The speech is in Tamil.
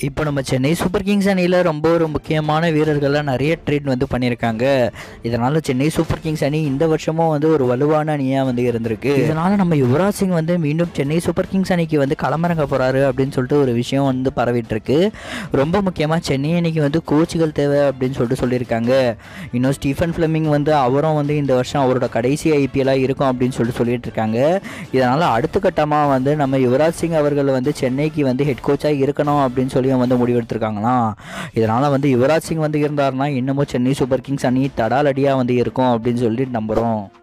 இப்போ நம்ம சென்னை சூப்பர் கிங்ஸ் அணியில் ரொம்ப ஒரு முக்கியமான வீரர்கள்லாம் நிறைய ட்ரேட் வந்து பண்ணியிருக்காங்க இதனால் சென்னை சூப்பர் கிங்ஸ் அணி இந்த வருஷமும் வந்து ஒரு வலுவான அணியாக வந்து இருந்திருக்கு இதனால் நம்ம யுவராஜ் சிங் வந்து மீண்டும் சென்னை சூப்பர் கிங்ஸ் அணிக்கு வந்து களமிறங்க போகிறாரு அப்படின்னு சொல்லிட்டு ஒரு விஷயம் வந்து பரவிட்டு இருக்கு ரொம்ப முக்கியமாக சென்னை அணிக்கு வந்து கோச்சுகள் தேவை அப்படின்னு சொல்லிட்டு சொல்லியிருக்காங்க இன்னும் ஸ்டீஃபன் ஃப்ளெமிங் வந்து அவரும் வந்து இந்த வருஷம் அவரோட கடைசி ஐபிஎல்லாக இருக்கும் அப்படின்னு சொல்லிட்டு சொல்லிட்டு இருக்காங்க இதனால் அடுத்த கட்டமாக வந்து நம்ம யுவராஜ் சிங் அவர்கள் வந்து சென்னைக்கு வந்து ஹெட் கோச்சாக இருக்கணும் அப்படின்னு சொல்லி வந்து முடிவெடுத்திருக்காங்களாம் இதனால் வந்து யுவராஜ் சிங் வந்து இருந்தாருன்னா இன்னமும் சென்னை சூப்பர் கிங்ஸ் அணி தடாலடியாக வந்து இருக்கும் அப்படின்னு சொல்லிட்டு நம்புகிறோம்